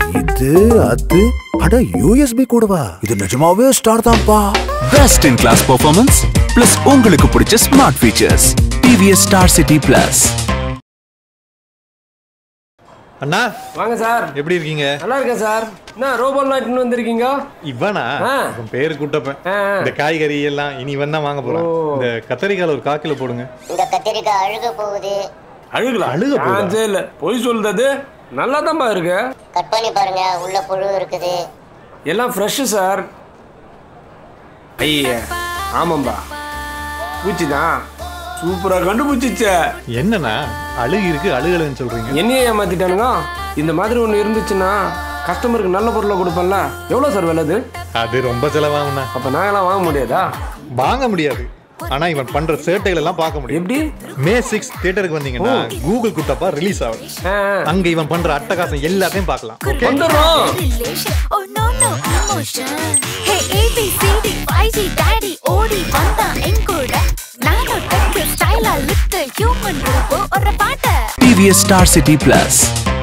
இது அது அட யூஎஸ்பி கூடவா இது நிஜமாவே ஸ்டார் தான்ப்பா best in class performance plus உங்களுக்கு பிடிச்ச smart features TVS Star City Plus அண்ணா வாங்க சார் எப்படி இருக்கீங்க நல்லா இருக்கேன் சார் என்ன ரோபோல் நாட்டுன்னு வந்திருக்கீங்க இவனா ஆ. உன் பேரு கூட்டப்பேன் ஆ, ஆ. இந்த காய்கறி எல்லாம் இனி இவன் தான் வாங்க போறான் இந்த கத்தரிக்கால ஒரு காக்கில போடுங்க இந்த கத்திரிக்காய் அழுக போகுது அழுகலா அழுக போகுதா? சான்ஸே இல்ல பொய் சொல்றது நல்லா தான்ப்பா இருக்கு கட் பண்ணி பாருங்க உள்ள புழு இருக்குது எல்லாம் ஃப்ரெஷ்ஷு சார் ஐயா ஆமாம்பா பூச்சி தான் சூப்பரா கண்டுபிடிச்சிச்சே என்னண்ணா அழுகு இருக்கு அழுகலன்னு சொல்றீங்க என்னையே ஏமாத்திட்டானுங்க இந்த மாதிரி ஒன்று இருந்துச்சுன்னா கஸ்டமருக்கு நல்ல பொருளை கொடுப்பேன்ல எவ்வளோ சார் விலை அது அது ரொம்ப செலவாகும்ண்ணா அப்போ நாங்களாம் வாங்க முடியாதா வாங்க முடியாது ஆனா இவன் பண்ற சேட்டைகள் எல்லாம் பார்க்க முடியும் எப்படி மே சிக்ஸ் தியேட்டருக்கு வந்தீங்கன்னா கூகுள் குட்டப்பா ரிலீஸ் ஆகுது ஆ, ஆ. அங்க இவன் பண்ற அட்டகாசம் எல்லாத்தையும் பார்க்கலாம் ஓகே வந்துடுறோம் relation. Oh no no emotion. Hey A B C D Y G Daddy ஓடி வந்தா என் கூட நானும் டக்கு ஸ்டைலா லிட்டு ஹியூமன் ரோபோ ஒரு பாட்ட டிவிஎஸ் ஸ்டார் சிட்டி பிளஸ்